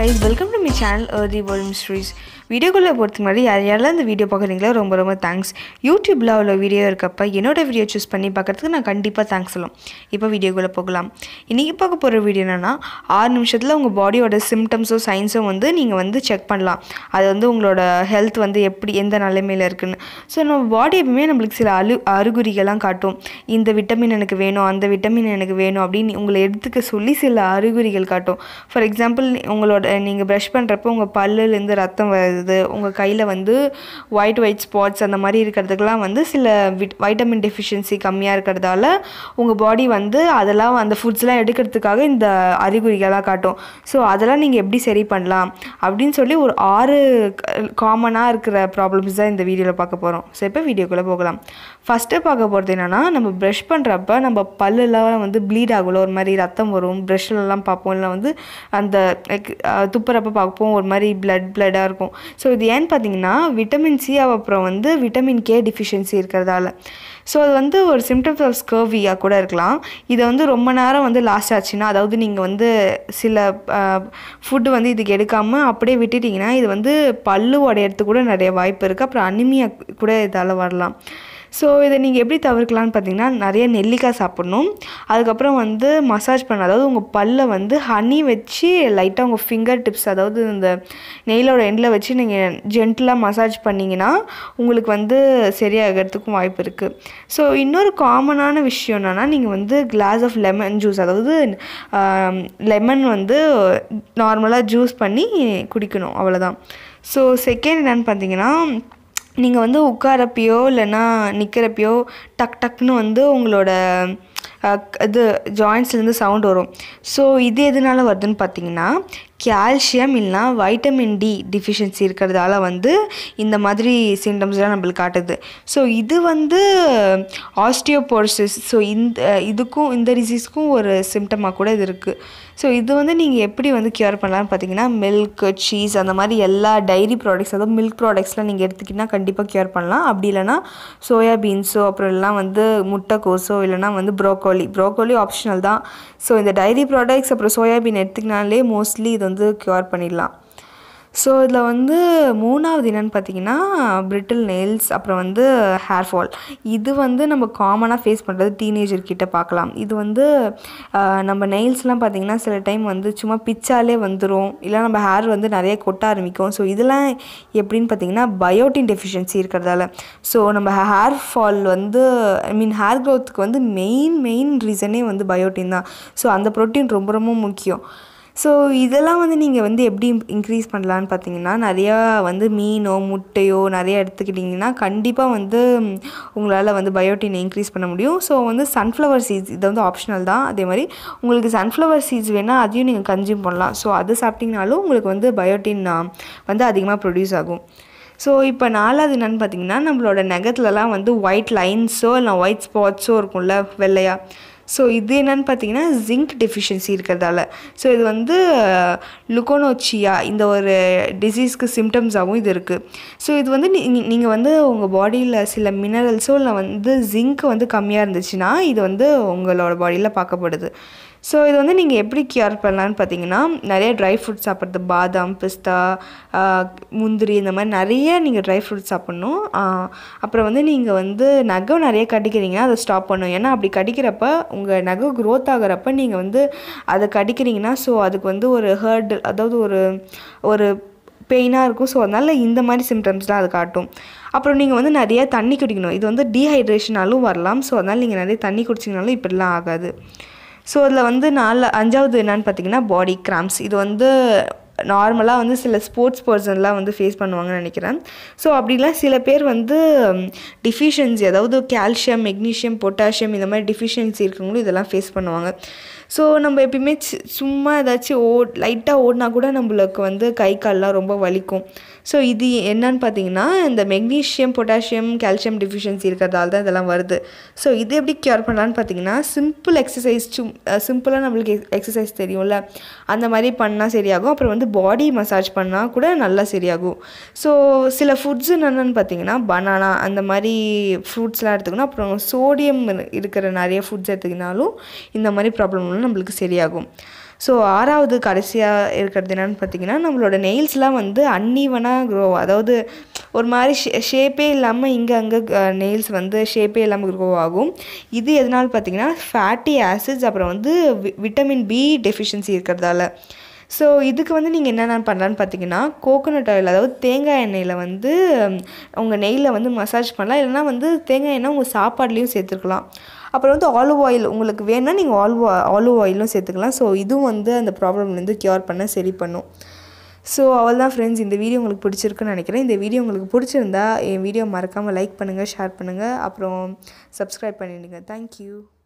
guys welcome to my channel the world mysteries வீடியோக்குள்ளே போகிறதுக்கு முன்னாடி யார் யாரெல்லாம் இந்த வீடியோ பார்க்குறீங்களோ ரொம்ப ரொம்ப தேங்க்ஸ் யூடியூப்பில் அவ்வளோ வீடியோ இருக்கப்ப என்னோட வீடியோ சூஸ் பண்ணி பார்க்குறதுக்கு நான் கண்டிப்பாக தேங்க்ஸ் சொல்லும் இப்போ வீடியோக்குள்ளே போகலாம் இன்றைக்கி பார்க்க போகிற வீடியோ என்னென்னா ஆறு நிமிஷத்தில் உங்கள் பாடியோட சிம்டம்ஸோ சயின்ஸும் வந்து நீங்கள் வந்து செக் பண்ணலாம் அது வந்து உங்களோட ஹெல்த் வந்து எப்படி எந்த நிலைமையில் இருக்குன்னு ஸோ நம்ம பாடி எப்பவுமே நம்மளுக்கு சில அழு அறிகுறிகள்லாம் காட்டும் இந்த விட்டமின் எனக்கு வேணும் அந்த விட்டமின் எனக்கு வேணும் அப்படின்னு உங்களை எடுத்துக்க சொல்லி சில அறிகுறிகள் காட்டும் ஃபார் எக்ஸாம்பிள் உங்களோட நீங்கள் ப்ரஷ் பண்ணுறப்போ உங்கள் பல்லுலேருந்து ரத்தம் வருது உங்கள் கையில் வந்து ஒயிட் ஒயிட் ஸ்பாட்ஸ் அந்த மாதிரி இருக்கிறதுக்கெல்லாம் வந்து சில விட் வைட்டமின் டெஃபிஷியன்சி கம்மியாக இருக்கிறதால உங்கள் பாடி வந்து அதெல்லாம் அந்த ஃபுட்ஸ்லாம் எடுக்கிறதுக்காக இந்த அறிகுறிகளாக காட்டும் ஸோ அதெல்லாம் நீங்கள் எப்படி சரி பண்ணலாம் அப்படின்னு சொல்லி ஒரு ஆறு காமனாக இருக்கிற ப்ராப்ளம்ஸ் தான் இந்த வீடியோவில் பார்க்க போகிறோம் ஸோ இப்போ வீடியோக்குள்ளே போகலாம் ஃபஸ்ட்டு பார்க்க போகிறது என்னென்னா நம்ம ப்ரஷ் பண்ணுறப்ப நம்ம பல்லுலாம் வந்து ப்ளீட் ஆகும்ல ஒரு மாதிரி ரத்தம் வரும் ப்ரஷ்லலாம் பார்ப்போம் இல்லை வந்து அந்த like, அஹ், துப்புறப்ப பார்ப்போம் ஒரு மாதிரி பிளட் பிளட்டாக இருக்கும் ஸோ இது ஏன்னு பார்த்தீங்கன்னா விட்டமின் சி அப்புறம் வந்து விட்டமின் கே டிஃபிஷியன்சி இருக்கிறதால ஸோ அது வந்து ஒரு சிம்டம்ஸ் ஆஃப் ஸ்கர்வியாக கூட இருக்கலாம் இது வந்து ரொம்ப நேரம் வந்து லாஸ்ட் ஆச்சுன்னா அதாவது நீங்கள் வந்து சில ஃபுட்டு வந்து இதுக்கு எடுக்காமல் அப்படியே விட்டுட்டிங்கன்னா இது வந்து பல்லு உடையறதுக்கு கூட நிறைய வாய்ப்பு இருக்குது அப்புறம் அனிமியா கூட இதால் வரலாம் ஸோ இதை நீங்கள் எப்படி தவிர்க்கலாம்னு பார்த்தீங்கன்னா நிறைய நெல்லிக்காய் சாப்பிடணும் அதுக்கப்புறம் வந்து மசாஜ் பண்ண அதாவது உங்கள் பல்லை வந்து ஹனி வச்சு லைட்டாக உங்கள் ஃபிங்கர் டிப்ஸ் அதாவது இந்த நெயிலோட எண்டில் வச்சு நீங்கள் ஜென்டிலாக மசாஜ் பண்ணிங்கன்னா உங்களுக்கு வந்து சரியாகிறதுக்கும் வாய்ப்பு இருக்குது ஸோ இன்னொரு காமனான விஷயம் என்னென்னா நீங்கள் வந்து கிளாஸ் ஆஃப் லெமன் ஜூஸ் அதாவது லெமன் வந்து நார்மலாக ஜூஸ் பண்ணி குடிக்கணும் அவ்வளோதான் ஸோ செகண்ட் என்னென்னு பார்த்தீங்கன்னா நீங்கள் வந்து உட்காரப்பையோ இல்லைன்னா நிற்கிறப்பையோ டக் டக்னு வந்து உங்களோட அஹ், இது ஜாயின்ஸ்லேருந்து சவுண்ட் வரும் ஸோ இது எதனால வருதுன்னு பார்த்தீங்கன்னா கால்சியம் இல்லைனா வைட்டமின் டி டிஃபிஷியன்சி இருக்கிறதால வந்து இந்த மாதிரி சிம்டம்ஸ்லாம் நம்மளுக்கு காட்டுது ஸோ இது வந்து ஆஸ்டியோபோர்சிஸ் ஸோ இந்த இதுக்கும் இந்த டிசீஸ்க்கும் ஒரு சிம்டமாக கூட இது இருக்குது ஸோ இது வந்து நீங்கள் எப்படி வந்து க்யூர் பண்ணலாம்னு பார்த்தீங்கன்னா மில்க் சீஸ் அந்த மாதிரி எல்லா டைரி ப்ராடக்ட்ஸ் அதாவது மில்க் ப்ராடக்ட்ஸ்லாம் நீங்கள் எடுத்துக்கிட்டிங்கன்னா கண்டிப்பாக க்யூர் பண்ணலாம் அப்படி இல்லைன்னா சோயா பீன்ஸோ அப்புறம் இல்லைனா வந்து முட்டைக்கோஸோ இல்லைனா வந்து ப்ரோக்கோலி ப்ரோக்கோலி ஆப்ஷனல் தான் ஸோ இந்த டைரி ப்ராடக்ட்ஸ் அப்புறம் சோயாபீன் எடுத்துக்கினாலே மோஸ்ட்லி இது வந்து க்யூர் பண்ணிடலாம் ஸோ இதில் வந்து மூணாவது என்னென்னு பார்த்தீங்கன்னா பிரிட்டில் நெயில்ஸ் அப்புறம் வந்து ஹேர் ஃபால் இது வந்து நம்ம காமனாக ஃபேஸ் பண்ணுறது டீனேஜர் கிட்ட பார்க்கலாம் இது வந்து ஆஹ், நம்ம நெயில்ஸ்லாம் பார்த்தீங்கன்னா சில டைம் வந்து சும்மா பிச்சாலே வந்துடும் இல்லை நம்ம ஹேர் வந்து நிறைய கொட்ட ஆரம்பிக்கும் ஸோ இதெல்லாம் எப்படின்னு பார்த்தீங்கன்னா பயோட்டின் டெஃபிஷியன்சி இருக்கிறதால ஸோ நம்ம ஹேர் ஃபால் வந்து ஐ மீன் ஹேர் க்ரோத்துக்கு வந்து மெயின் மெயின் ரீசனே வந்து பயோட்டின் தான் ஸோ அந்த ப்ரோட்டீன் ரொம்ப ரொம்ப முக்கியம் ஸோ இதெல்லாம் வந்து நீங்கள் வந்து எப்படி இன்க்ரீஸ் பண்ணலான்னு பார்த்தீங்கன்னா நிறையா வந்து மீனோ முட்டையோ நிறையா எடுத்துக்கிட்டிங்கன்னா கண்டிப்பாக வந்து உங்களால் வந்து பயோட்டினை இன்க்ரீஸ் பண்ண முடியும் ஸோ வந்து சன்ஃப்ளவர் சீட்ஸ் இது வந்து ஆப்ஷனல் தான் அதே மாதிரி உங்களுக்கு சன்ஃப்ளவர் சீட்ஸ் வேணால் அதையும் நீங்கள் கன்சியூம் பண்ணலாம் ஸோ அது சாப்பிட்டிங்கனாலும் உங்களுக்கு வந்து பயோட்டின் வந்து அதிகமாக ப்ரொடியூஸ் ஆகும் ஸோ இப்போ நாலாவது என்னன்னு பார்த்தீங்கன்னா நம்மளோட நகத்துலலாம் வந்து ஒயிட் லைன்ஸோ இல்லை ஒயிட் ஸ்பாட்ஸோ இருக்கும்ல வெள்ளையா ஸோ இது என்னன்னு பார்த்தீங்கன்னா ஜிங்க் டெஃபிஷியன்சி இருக்கிறதால ஸோ இது வந்து லுகோனோச்சியா இந்த ஒரு டிசீஸ்க்கு சிம்டம்ஸாகவும் இது இருக்குது ஸோ இது வந்து நீங்கள் வந்து உங்கள் பாடியில் சில மினரல்ஸோ இல்லை வந்து ஜிங்க் வந்து கம்மியாக இருந்துச்சுன்னா இது வந்து உங்களோட பாடியில் பார்க்கப்படுது ஸோ இது வந்து நீங்கள் எப்படி கியூர் பண்ணலான்னு பார்த்தீங்கன்னா நிறைய ட்ரை ஃப்ரூட்ஸ் சாப்பிட்றது பாதாம் பிஸ்தா ஆஹ், முந்திரி இந்த மாதிரி நிறைய நீங்கள் ட்ரை ஃப்ரூட்ஸ் சாப்பிட்ணும் ஆஹ், அப்புறம் வந்து நீங்கள் வந்து நகம் நிறைய கடிக்கிறீங்கன்னா அதை ஸ்டாப் பண்ணணும் ஏன்னா அப்படி கடிக்கிறப்ப உங்கள் நகம் க்ரோத் ஆகிறப்ப நீங்கள் வந்து அதை கடிக்கிறீங்கன்னா ஸோ அதுக்கு வந்து ஒரு ஹர்ட் அதாவது ஒரு ஒரு பெயினாக இருக்கும் ஸோ அதனால் இந்த மாதிரி சிம்டம்ஸ்லாம் அது காட்டும் அப்புறம் நீங்கள் வந்து நிறைய தண்ணி குடிக்கணும் இது வந்து டீஹைட்ரேஷனாலும் வரலாம் ஸோ அதனால் நீங்கள் நிறைய தண்ணி குடிச்சிங்கனாலும் இப்படிலாம் ஆகாது ஸோ அதில் வந்து நாலு அஞ்சாவது என்னன்னு பார்த்தீங்கன்னா பாடி கிராம்ஸ் இது வந்து நார்மலாக வந்து சில ஸ்போர்ட்ஸ் பர்சன்லாம் வந்து ஃபேஸ் பண்ணுவாங்கன்னு நினைக்கிறேன் ஸோ அப்படிலாம் சில பேர் வந்து டிஃபிஷியன்சி அதாவது கால்சியம் மெக்னீஷியம் பொட்டாசியம் இந்த மாதிரி டிஃபிஷியன்சி இருக்கவங்களும் இதெல்லாம் ஃபேஸ் பண்ணுவாங்க ஸோ நம்ம எப்பயுமே சி- சும்மா ஏதாச்சும் ஓ லைட்டாக ஓடினா கூட நம்மளுக்கு வந்து கை கால்லாம் ரொம்ப வலிக்கும் ஸோ இது என்னன்னு பார்த்தீங்கன்னா இந்த மெக்னீஷியம் பொட்டாசியம் கால்சியம் டிஃபிஷியன்சி இருக்கிறதால தான் இதெல்லாம் வருது ஸோ இது எப்படி க்யூர் பண்ணலான்னு பார்த்தீங்கன்னா சிம்பிள் எக்ஸசைஸ் சும் சிம்பிளாக நம்மளுக்கு எக்ஸசைஸ் தெரியும்ல அந்த மாதிரி பண்ணால் சரியாகும் அப்புறம் வந்து பாடி மசாஜ் பண்ணால் கூட நல்லா சரியாகும் ஸோ சில ஃபுட்ஸ் என்னென்னு பார்த்தீங்கன்னா பனானா அந்த மாதிரி ஃப்ரூட்ஸ்லாம் எடுத்துக்கணும் அப்புறம் சோடியம் இருக்கிற நிறைய ஃபுட்ஸ் எடுத்துக்கினாலும் இந்த மாதிரி ப்ராப்ளம்லாம் நம்மளுக்கு சரியாகும் ஸோ ஆறாவது கடைசியாக இருக்கிறது என்னென்னு பார்த்தீங்கன்னா நம்மளோட நெயில்ஸ்லாம் வந்து அன்னீவனாக க்ரோ அதாவது ஒரு மாதிரி ஷே ஷேப்பே இல்லாமல் இங்கே அங்கே நெயில்ஸ் வந்து ஷேப்பே இல்லாமல் க்ரோ ஆகும் இது எதனால் பார்த்தீங்கன்னா ஃபேட்டி ஆசிட்ஸ் அப்புறம் வந்து வி விட்டமின் பி டெஃபிஷியன்சி இருக்கிறதால ஸோ இதுக்கு வந்து நீங்கள் என்னென்ன பண்ணலான்னு பார்த்தீங்கன்னா கோகோனட் ஆயில் அதாவது தேங்காய் எண்ணெயில் வந்து உங்கள் நெய்யில் வந்து மசாஜ் பண்ணலாம் இல்லைனா வந்து தேங்காய் எண்ணெய் உங்கள் சாப்பாட்லேயும் சேர்த்துருக்கலாம் அப்புறம் வந்து ஆலிவ் ஆயில் உங்களுக்கு வேணும்னா நீங்கள் ஆலிவ் ஆலிவ் ஆயிலும் சேர்த்துக்கலாம் ஸோ இதுவும் வந்து அந்த ப்ராப்ளம்லேருந்து க்யூர் பண்ண சரி பண்ணும் ஸோ அவள் தான் ஃப்ரெண்ட்ஸ் இந்த வீடியோ உங்களுக்கு பிடிச்சிருக்குன்னு நினைக்கிறேன் இந்த வீடியோ உங்களுக்கு பிடிச்சிருந்தா என் வீடியோ மறக்காமல் லைக் பண்ணுங்கள் ஷேர் பண்ணுங்கள் அப்புறம் சப்ஸ்கிரைப் பண்ணிவிடுங்க தேங்க்யூ